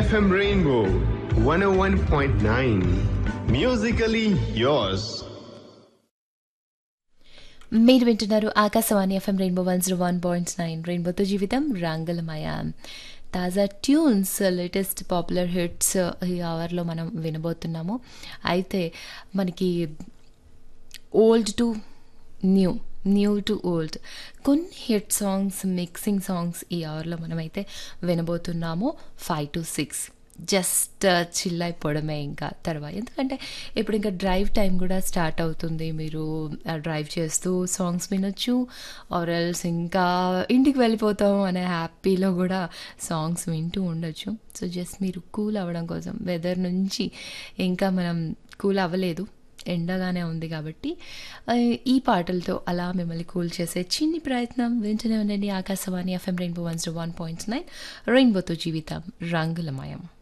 FM Rainbow 101.9. Musically yours. మీరు వింటున్నారు Akashvani FM rainbow one zero one point nine రెయిన్బోతో జీవితం రంగులమయ తాజా ట్యూన్స్ లేటెస్ట్ పాపులర్ హిట్స్ ఈ అవర్లో మనం వినబోతున్నాము అయితే మనకి old to new new to old కొన్ని హిట్ సాంగ్స్ మిక్సింగ్ సాంగ్స్ ఈ అవర్లో మనమైతే వినబోతున్నాము five to six just chill అయిపోవడమే ఇంకా తర్వాత ఎందుకంటే ఇప్పుడు ఇంకా డ్రైవ్ టైం కూడా స్టార్ట్ అవుతుంది మీరు డ్రైవ్ చేస్తూ సాంగ్స్ వినొచ్చు ఆర్ఎల్స్ ఇంకా ఇంటికి వెళ్ళిపోతాం అనే హ్యాపీలో కూడా సాంగ్స్ వింటూ ఉండొచ్చు సో జస్ట్ మీరు కూల్ అవ్వడం కోసం వెదర్ నుంచి ఇంకా మనం కూల్ అవ్వలేదు ఎండగానే ఉంది కాబట్టి ఆ, ఈ పాటలతో అలా మిమ్మల్ని కూల్ చేసే చిన్ని ప్రయత్నం వింటూనే ఉండండి Akashvani FM rainbow one zero one point nine రెయిన్బోతో జీవితం రంగులమయం